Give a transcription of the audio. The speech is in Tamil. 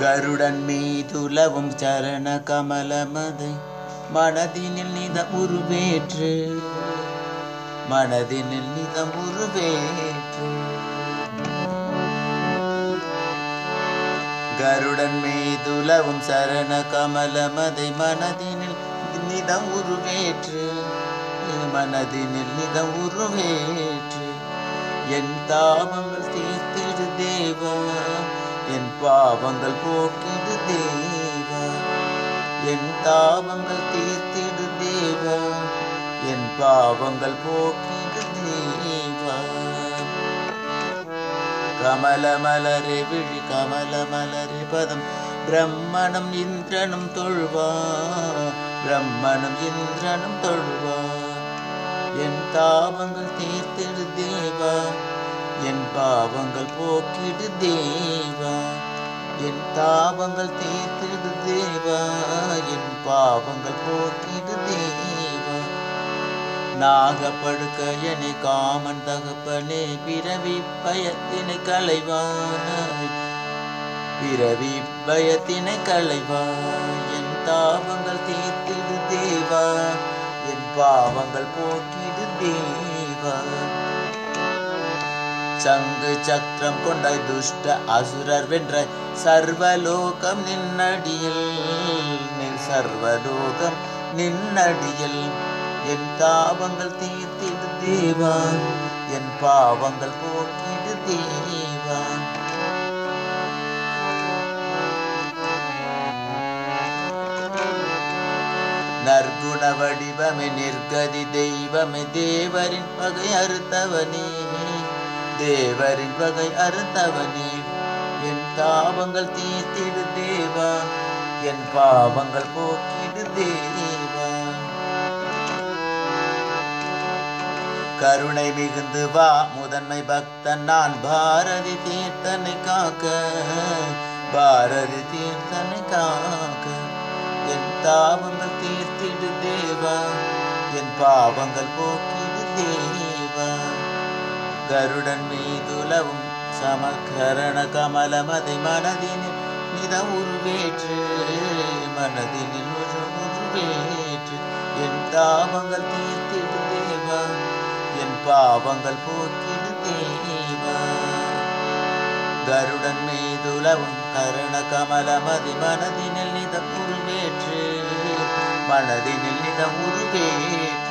கருடன் மீதுலவும் சரண கமலமதை மனதினில் நிதம் உருவேற்று மனதினில் நிதம் உருவேற்று கருடன் மீதுலவும் சரண கமலமதை மனதினில் நிதம் உருவேற்று மனதினில் நிதம் உருவேற்று என் தாபங்கள் தீர்த்திடு தேவா என் பாவங்கள் போக்கிடு தேவா என் தாபங்கள் தீர்த்திடு தேவா என் பாவங்கள் போக்கிடு தேவா கமலமலரே விழி கமலமலரே பதம் பிரம்மணம் இந்திரனும் தொழுவா பிரம்மணம் இந்திரனும் தொழுவா என் தாபங்கள் தீர்த்திடு தேவா என் பாவங்கள் போக்கிடு தேவா என் தாபங்கள் தீர்த்திடு தேவா என் பாவங்கள் போக்கிடு தேவா நாகப்படுக்கையனை காமன் தகப்பனே பிறவி பயத்தினை களைவாய் பிறவி பயத்தினை களைவாய் என் தாபங்கள் தீர்த்திடு தேவா என் பாவங்கள் போக்கிடு தேவா சங்கு சக்கரம் கொண்டாய் துஷ்ட அசுரர் வென்றாய் சர்வலோகம் நின்னடியில் நில் சர்வலோகம் நின்னடியில் என் தாபங்கள் தீர்த்திடு தேவா என் பாவங்கள் போக்கிடு தேவா நற்குண வடிவமே நிர்கதி தெய்வமே தேவரின் பகை அறுத்தவனே தேவரின் பகை அறுத்தவனே என் தாபங்கள் தீர்த்திடு தேவா என் பாவங்கள் போக்கிடு தேவா கருணை மிகுந்து வா முதன்மை பக்தன் நான் பாரதி தீர்த்தனை காக்க பாரதி தீர்த்தனை காக்க என் தாபங்கள் தீர்த்திடு தேவா என் பாவங்கள் போக்கிடு தேவா கருடன் மீதுலவும் சமகரண கமலமதை மனதினில் நித உருவேற்று மனதினில் ஒரு உருவேற்று என் தாபங்கள் தீர்த்திடு தேவா என் பாவங்கள் போக்கிடு தேவா கருடன் மீதுலவும் கருண கமலமதி மனதினில் நிதம் உருவேற்று மனதினில் நிதம் உருவேற்று